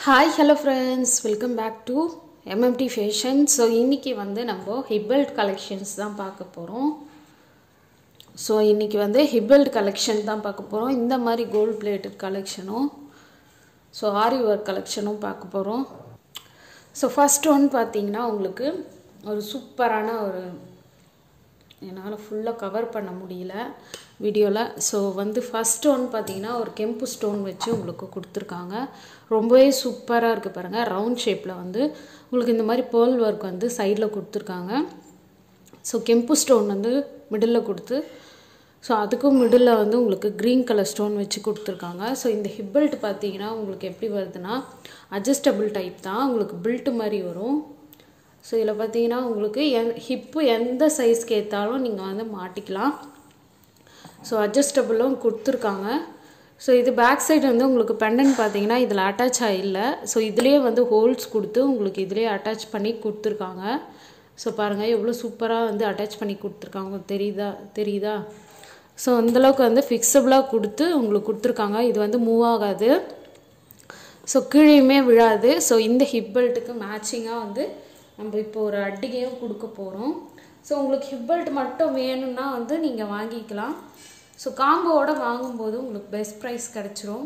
hi hello friends welcome back to MMD fashion so இன்றைக்கி வந்து நம்ம ஹிப்பல்ட் கலெக்ஷன்ஸ் தான் பார்க்க போகிறோம் ஸோ இன்றைக்கி வந்து ஹிப்பல்ட் கலெக்ஷன் தான் பார்க்க போகிறோம் இந்த மாதிரி கோல்ட் பிளேட்டட் கலெக்ஷனும் ஸோ ஆரி ஒர்க் கலெக்ஷனும் பார்க்க போகிறோம் ஸோ ஃபஸ்ட் ஒன் பார்த்தீங்கன்னா உங்களுக்கு ஒரு சூப்பரான ஒரு என்னால் ஃபுல்லாக கவர் பண்ண முடியல வீடியோவில் ஸோ வந்து ஃபஸ்ட் ஒன் பார்த்தீங்கன்னா ஒரு கெம்பு ஸ்டோன் வச்சு உங்களுக்கு கொடுத்துருக்காங்க ரொம்பவே சூப்பராக இருக்குது பாருங்கள் ரவுண்ட் ஷேப்பில் வந்து உங்களுக்கு இந்த மாதிரி பேர்ல் ஒர்க் வந்து சைடில் கொடுத்துருக்காங்க ஸோ கெம்பு ஸ்டோன் வந்து மிடில் கொடுத்து ஸோ அதுக்கும் மிடில் வந்து உங்களுக்கு க்ரீன் கலர் ஸ்டோன் வச்சு கொடுத்துருக்காங்க ஸோ இந்த ஹிப் பெல்ட் பார்த்தீங்கன்னா உங்களுக்கு எப்படி வருதுன்னா அட்ஜஸ்டபிள் டைப் தான் உங்களுக்கு பில்ட் மாதிரி வரும் ஸோ இதில் பார்த்தீங்கன்னா உங்களுக்கு என் ஹிப்பு எந்த சைஸ்க்கு ஏற்றாலும் நீங்கள் வந்து மாட்டிக்கலாம் ஸோ அட்ஜஸ்டபிளும் கொடுத்துருக்காங்க ஸோ இது பேக் சைடு வந்து உங்களுக்கு பெண்டன் பார்த்தீங்கன்னா இதில் அட்டாச் ஆகில்லை ஸோ இதுலேயே வந்து ஹோல்ஸ் கொடுத்து உங்களுக்கு இதுலேயே அட்டாச் பண்ணி கொடுத்துருக்காங்க ஸோ பாருங்கள் எவ்வளோ சூப்பராக வந்து அட்டாச் பண்ணி கொடுத்துருக்காங்க தெரியுதா தெரியுதா ஸோ அந்தளவுக்கு வந்து ஃபிக்ஸபிளாக கொடுத்து உங்களுக்கு கொடுத்துருக்காங்க இது வந்து மூவ் ஆகாது ஸோ கீழேயுமே விழாது ஸோ இந்த ஹிப் பெல்ட்டுக்கு மேட்சிங்காக வந்து நம்ம இப்போ ஒரு அட்டிகையும் கொடுக்க போகிறோம் ஸோ உங்களுக்கு ஹிப் பெல்ட் மட்டும் வேணும்னா வந்து நீங்கள் வாங்கிக்கலாம் ஸோ காம்போவோட வாங்கும்போது உங்களுக்கு பெஸ்ட் ப்ரைஸ் கிடச்சிரும்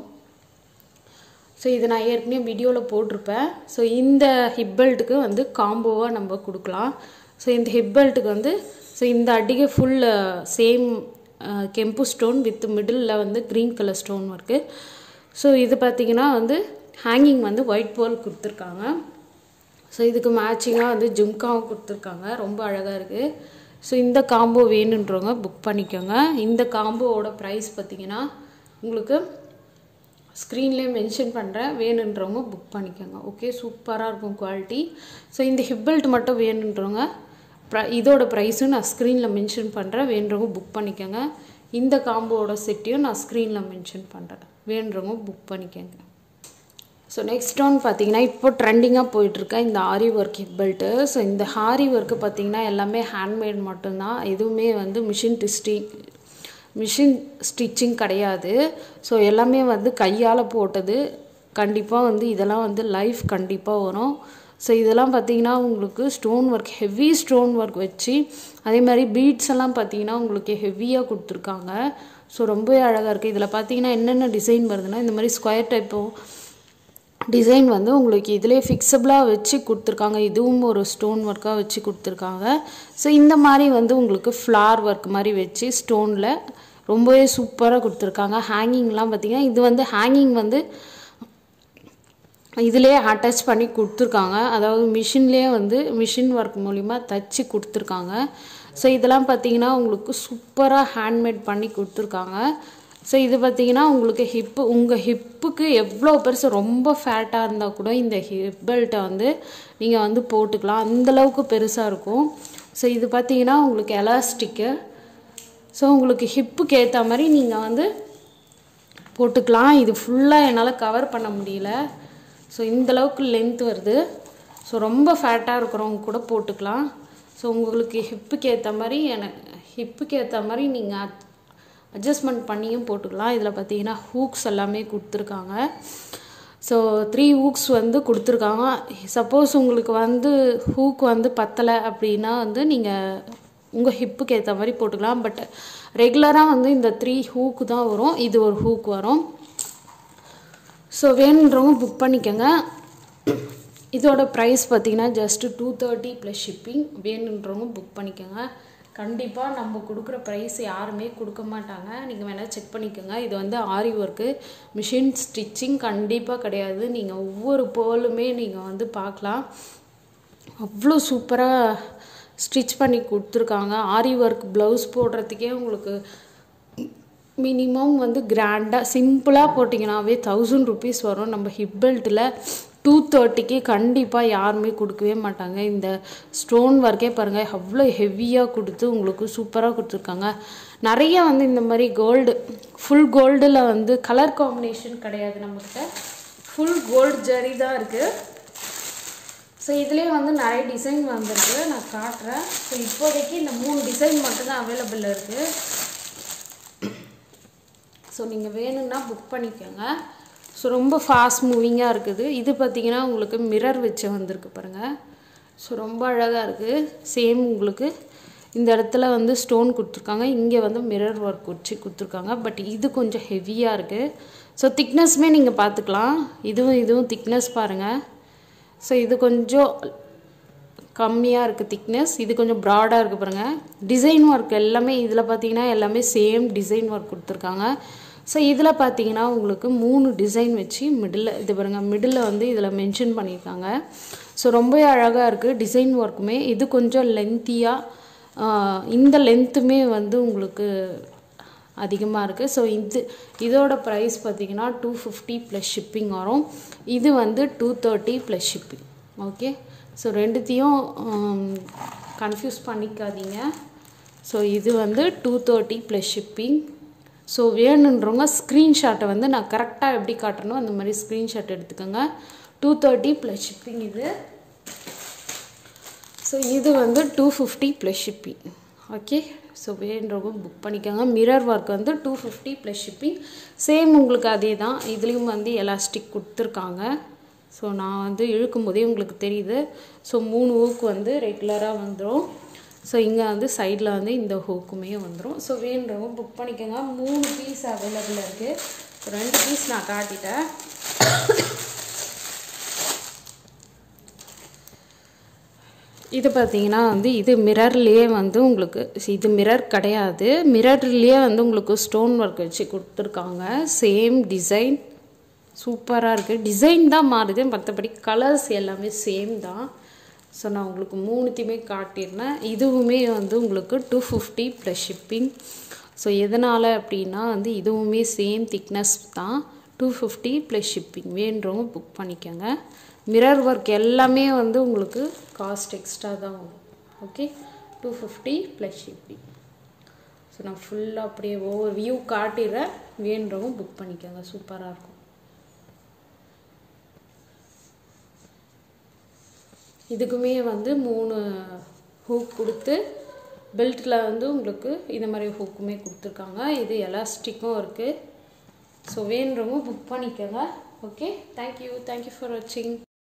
ஸோ இது நான் ஏற்கனவே வீடியோவில் போட்டிருப்பேன் ஸோ இந்த ஹிப் பெல்ட்டுக்கு வந்து காம்போவாக நம்ம கொடுக்கலாம் ஸோ இந்த ஹிப் பெல்ட்டுக்கு வந்து ஸோ இந்த அடிகை ஃபுல் சேம் கெம்பு ஸ்டோன் வித் மிடில் வந்து green colour stone work so இது பார்த்திங்கன்னா வந்து ஹேங்கிங் வந்து ஒயிட் போல் கொடுத்துருக்காங்க ஸோ இதுக்கு மேட்சிங்காக வந்து ஜும்காவும் கொடுத்துருக்காங்க ரொம்ப அழகாக இருக்குது ஸோ இந்த காம்போ வேணுன்றவங்க புக் பண்ணிக்கோங்க இந்த காம்போவோட ப்ரைஸ் பார்த்திங்கன்னா உங்களுக்கு ஸ்க்ரீன்லேயே மென்ஷன் பண்ணுறேன் வேணுன்றவங்க புக் பண்ணிக்கோங்க ஓகே சூப்பராக இருக்கும் குவாலிட்டி ஸோ இந்த ஹிப்பல்ட் மட்டும் வேணுன்றவங்க ப்ர இதோட ப்ரைஸும் நான் ஸ்க்ரீனில் மென்ஷன் பண்ணுறேன் வேணுறவங்க புக் பண்ணிக்கோங்க இந்த காம்போவோட செட்டையும் நான் ஸ்க்ரீனில் மென்ஷன் பண்ணுறேன் வேணுறவங்க புக் பண்ணிக்கோங்க ஸோ நெக்ஸ்ட் ஒன் பார்த்தீங்கன்னா இப்போ ட்ரெண்டிங்காக போயிட்டுருக்க இந்த ஆரி ஒர்க் பெல்ட்டு ஸோ இந்த ஹாரி ஒர்க்கு பார்த்தீங்கன்னா எல்லாமே ஹேண்ட்மேட் மட்டும்தான் எதுவுமே வந்து மிஷின் டிஸ்டிங் மிஷின் ஸ்டிச்சிங் கிடையாது ஸோ எல்லாமே வந்து கையால் போட்டது கண்டிப்பாக வந்து இதெல்லாம் வந்து லைஃப் கண்டிப்பாக வரும் ஸோ இதெல்லாம் பார்த்தீங்கன்னா உங்களுக்கு stone work heavy stone work வச்சு அதே மாதிரி பீட்ஸ் எல்லாம் பார்த்தீங்கன்னா உங்களுக்கு ஹெவியாக கொடுத்துருக்காங்க ஸோ ரொம்பவே அழகாக இருக்குது இதில் பார்த்தீங்கன்னா என்னென்ன டிசைன் வருதுன்னா இந்த மாதிரி ஸ்கொயர் டைப்பும் டிசைன் வந்து உங்களுக்கு இதிலே ஃபிக்ஸபிளாக வச்சு கொடுத்துருக்காங்க இதுவும் ஒரு ஸ்டோன் ஒர்க்காக வச்சு கொடுத்துருக்காங்க ஸோ இந்த மாதிரி வந்து உங்களுக்கு ஃப்ளார் ஒர்க் மாதிரி வச்சு ஸ்டோனில் ரொம்பவே சூப்பராக கொடுத்துருக்காங்க ஹேங்கிங்லாம் பார்த்திங்கன்னா இது வந்து ஹேங்கிங் வந்து இதிலே அட்டாச் பண்ணி கொடுத்துருக்காங்க அதாவது மிஷின்லேயே வந்து மிஷின் ஒர்க் மூலிமா தச்சு கொடுத்துருக்காங்க ஸோ இதெல்லாம் பார்த்திங்கன்னா உங்களுக்கு சூப்பராக ஹேண்ட்மேட் பண்ணி கொடுத்துருக்காங்க ஸோ இது பார்த்திங்கன்னா உங்களுக்கு ஹிப்பு உங்கள் ஹிப்புக்கு எவ்வளோ பெருசு ரொம்ப ஃபேட்டாக இருந்தால் கூட இந்த ஹிப் பெல்ட்டை வந்து நீங்கள் வந்து போட்டுக்கலாம் அந்தளவுக்கு பெருசாக இருக்கும் ஸோ இது பார்த்திங்கன்னா உங்களுக்கு எலாஸ்டிக்கு ஸோ உங்களுக்கு ஹிப்புக்கு ஏற்ற மாதிரி நீங்கள் வந்து போட்டுக்கலாம் இது ஃபுல்லாக என்னால் கவர் பண்ண முடியல ஸோ இந்தளவுக்கு லென்த் வருது ஸோ ரொம்ப ஃபேட்டாக இருக்கிறவங்க கூட போட்டுக்கலாம் ஸோ உங்களுக்கு ஹிப்புக்கு ஏற்ற மாதிரி எனக்கு ஹிப்புக்கு ஏற்ற மாதிரி நீங்கள் அட்ஜஸ்ட்மெண்ட் பண்ணியும் போட்டுக்கலாம் இதில் பார்த்தீங்கன்னா ஹூக்ஸ் எல்லாமே கொடுத்துருக்காங்க ஸோ த்ரீ ஹூக்ஸ் வந்து கொடுத்துருக்காங்க சப்போஸ் உங்களுக்கு வந்து ஹூக் வந்து பத்தலை அப்படின்னா வந்து நீங்கள் உங்கள் ஹிப்புக்கு ஏற்ற மாதிரி போட்டுக்கலாம் பட் ரெகுலராக வந்து இந்த த்ரீ ஹூக்கு தான் வரும் இது ஒரு ஹூக் வரும் ஸோ வேணுன்றவங்க புக் பண்ணிக்கோங்க இதோட ப்ரைஸ் பார்த்தீங்கன்னா just two thirty plus shipping வேணுன்றவங்க புக் பண்ணிக்கோங்க கண்டிப்பாக நம்ம கொடுக்குற ப்ரைஸ் யாருமே கொடுக்க மாட்டாங்க நீங்கள் வேணால் செக் பண்ணிக்கோங்க இது வந்து ஆரி ஒர்க்கு மிஷின் ஸ்டிச்சிங் கண்டிப்பாக கிடையாது நீங்கள் ஒவ்வொரு போலுமே நீங்கள் வந்து பார்க்கலாம் அவ்வளோ சூப்பராக ஸ்டிச் பண்ணி கொடுத்துருக்காங்க ஆரி ஒர்க் ப்ளவுஸ் போடுறதுக்கே உங்களுக்கு மினிமம் வந்து கிராண்டாக சிம்பிளாக போட்டிங்கனாவே தௌசண்ட் ருபீஸ் வரும் நம்ம ஹிப் பெல்ட்டில் டூ தேர்ட்டிக்கு கண்டிப்பாக யாருமே கொடுக்கவே மாட்டாங்க இந்த ஸ்டோன் ஒர்க்கே பாருங்கள் அவ்வளோ ஹெவியாக கொடுத்து உங்களுக்கு சூப்பராக கொடுத்துருக்காங்க நிறைய வந்து இந்த மாதிரி கோல்டு ஃபுல் கோல்டில் வந்து கலர் காம்பினேஷன் கிடையாது நம்மக்கிட்ட ஃபுல் கோல்டு ஜரி தான் இருக்குது ஸோ இதுலேயே வந்து நிறைய டிசைன் வந்திருக்கு நான் காட்டுறேன் ஸோ இப்போதைக்கு இந்த மூணு டிசைன் மட்டும்தான் அவைலபிள் இருக்குது ஸோ நீங்கள் வேணும்னா புக் பண்ணிக்கோங்க ஸோ ரொம்ப ஃபாஸ்ட் மூவிங்காக இருக்குது இது பார்த்திங்கன்னா உங்களுக்கு மிரர் வச்சு வந்திருக்கு பாருங்கள் ஸோ ரொம்ப அழகாக இருக்குது சேம் உங்களுக்கு இந்த இடத்துல வந்து ஸ்டோன் கொடுத்துருக்காங்க இங்கே வந்து மிரர் ஒர்க் வச்சு கொடுத்துருக்காங்க பட் இது கொஞ்சம் ஹெவியாக இருக்குது ஸோ திக்னஸ்மே நீங்கள் பார்த்துக்கலாம் இதுவும் இதுவும் திக்னஸ் பாருங்கள் ஸோ இது கொஞ்சம் கம்மியாக இருக்குது திக்னஸ் இது கொஞ்சம் ப்ராடாக இருக்குது பாருங்கள் டிசைன் ஒர்க் எல்லாமே இதில் பார்த்தீங்கன்னா எல்லாமே சேம் டிசைன் ஒர்க் கொடுத்துருக்காங்க ஸோ இதில் பார்த்தீங்கன்னா உங்களுக்கு மூணு டிசைன் வச்சு மிடில் இது பாருங்கள் மிடில் வந்து இதில் மென்ஷன் பண்ணியிருக்காங்க ஸோ ரொம்பவே அழகாக இருக்குது டிசைன் ஒர்க்குமே இது கொஞ்சம் லென்த்தியாக இந்த லென்த்துமே வந்து உங்களுக்கு அதிகமாக இருக்குது ஸோ இது இதோட ப்ரைஸ் பார்த்தீங்கன்னா டூ ஃபிஃப்டி ப்ளஸ் ஷிப்பிங் வரும் இது வந்து two thirty plus shipping okay so ரெண்டுத்தையும் கன்ஃபியூஸ் பண்ணிக்காதீங்க ஸோ இது வந்து two thirty plus shipping so வேணுன்றவங்க ஸ்க்ரீன்ஷாட்டை வந்து நான் கரெக்டாக எப்படி காட்டணும் அந்த மாதிரி ஸ்க்ரீன்ஷாட் எடுத்துக்கோங்க டூ தேர்ட்டி ப்ளஸ் ஷிப்பிங் இது ஸோ இது வந்து two fifty plus shipping okay so வேணுன்றவங்க புக் பண்ணிக்கோங்க மிரர் ஒர்க் வந்து two fifty plus shipping same உங்களுக்கு அதே தான் இதுலேயும் வந்து எலாஸ்டிக் கொடுத்துருக்காங்க ஸோ நான் வந்து இழுக்கும் போதே உங்களுக்கு தெரியுது ஸோ மூணு ஹூக் வந்து ரெகுலராக வந்துடும் ஸோ இங்கே வந்து சைடில் வந்து இந்த ஹூக்குமே வந்துடும் ஸோ வேணுறவங்க புக் பண்ணிக்கோங்க மூணு பீஸ் அவைலபிள் இருக்குது ரெண்டு பீஸ் நான் காட்டிட்டேன் இது பார்த்தீங்கன்னா வந்து இது மிரர்லேயே வந்து உங்களுக்கு இது மிரர் கிடையாது மிரர்லேயே வந்து உங்களுக்கு ஸ்டோன் ஒர்க் வச்சு கொடுத்துருக்காங்க சேம் டிசைன் சூப்பராக இருக்குது டிசைன் தான் மாறுது மற்றபடி கலர்ஸ் எல்லாமே சேம் தான் ஸோ நான் உங்களுக்கு மூணுத்தையுமே காட்டியிருந்தேன் இதுவுமே வந்து உங்களுக்கு two fifty plus shipping so எதனால் அப்படின்னா வந்து இதுவுமே சேம் திக்னஸ் தான் டூ ஃபிஃப்டி ப்ளஸ் ஷிப்பிங் வேண்டுறவங்க புக் பண்ணிக்கோங்க மிரர் ஒர்க் எல்லாமே வந்து உங்களுக்கு காஸ்ட் எக்ஸ்ட்ரா தான் வரும் okay two fifty plus shipping so நான் ஃபுல்லாக அப்படியே ஒவ்வொரு வியூ காட்டிடுறேன் வேண்டுறவங்க புக் பண்ணிக்கோங்க சூப்பராக இருக்கும் இதுக்குமே வந்து மூணு ஹூக் கொடுத்து பெல்ட்டில் வந்து உங்களுக்கு இந்த மாதிரி ஹூக்குமே கொடுத்துருக்காங்க இது எலாஸ்டிக்கும் இருக்குது ஸோ வேணுறவங்க புக் பண்ணிக்கோங்க ஓகே தேங்க்யூ தேங்க்யூ ஃபார் வாட்சிங்